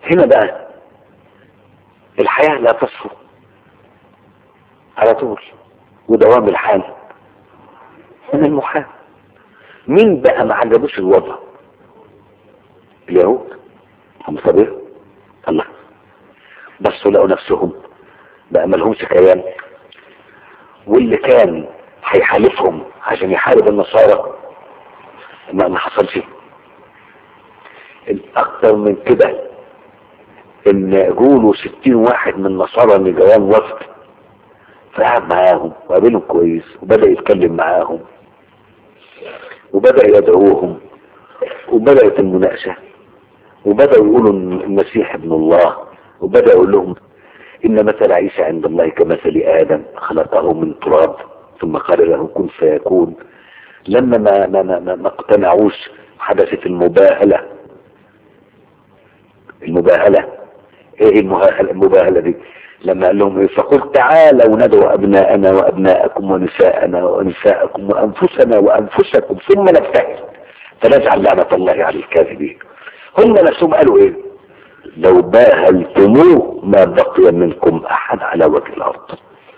هنا بقى الحياة لا تصفو على طول ودوام الحال من المحال مين بقى ما عجبوش الوضع اليهود هم صبير الله بصوا لقوا نفسهم بقى ملهمش كيان واللي كان هيحالفهم عشان يحارب النصارى ما ما حصلش الاكتر من كده ان جولوا ستين واحد من نصارى لجوان وفد فقعد معاهم وقابلهم كويس وبدأ يتكلم معاهم وبدأ يدعوهم وبدأت المناقشة وبدأوا يقولوا إن المسيح ابن الله وبدأ يقول لهم إن مثل عيسى عند الله كمثل آدم خلقه من تراب ثم قال له كن فيكون لما ما ما ما, ما, ما اقتنعوش حدثت المباهلة المباهلة ايه المباهلة, المباهلة دي لما قال لهم ايه فقل تعالوا ندعو ابناءنا وابناءكم ونساءنا ونساءكم وانفسنا وانفسكم ثم نبتهل فنجعل لعنة الله على الكاذبين هم نفسهم قالوا ايه لو باهلتموه ما بقي منكم احد على وجه الارض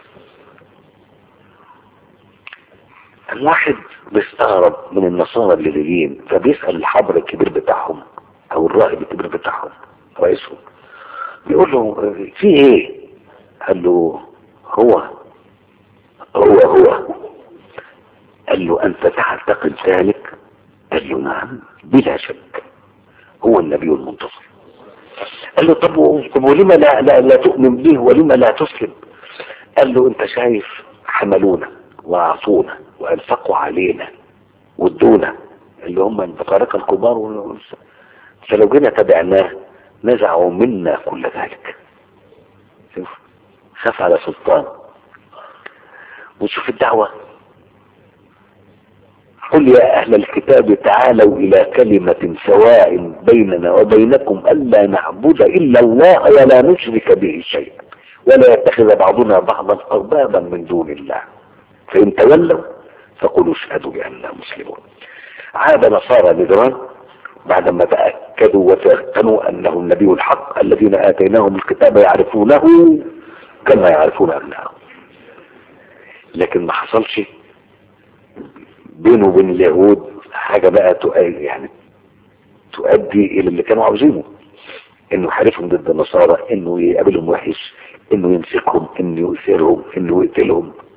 الواحد بيستغرب من النصارى الليليين فبيسأل الحبر الكبير بتاعهم او الراهب الكبير بتاعهم رئيسهم بيقول له في ايه قال له هو هو هو قال له انت تعتقد ذلك قال له نعم بلا شك هو النبي المنتصر قال له طب و- طب ولما لا, لا, لا تؤمن به ولما لا تسلم قال له انت شايف حملونا واعطونا وانفقوا علينا وادونا اللي هم البطارقه الكبار وال- فلو جينا تبعناه نزعوا منا كل ذلك شوف خاف على سلطان وشوف الدعوة قل يا أهل الكتاب تعالوا إلى كلمة سواء بيننا وبينكم ألا نعبد إلا الله ولا نشرك به شيئا ولا يتخذ بعضنا بعضا أربابا من دون الله فإن تولوا فقولوا اشهدوا بأننا مسلمون عاد نصارى نجران بعدما تأكدوا وتيقنوا أنه النبي الحق الذين آتيناهم الكتاب يعرفونه كما يعرفون أبنائهم لكن ما حصلش بينه وبين اليهود حاجة بقى تؤدي يعني تؤدي إلى اللي كانوا عاوزينه إنه يحاربهم ضد النصارى إنه يقابلهم وحش إنه يمسكهم إنه يؤثرهم إنه يقتلهم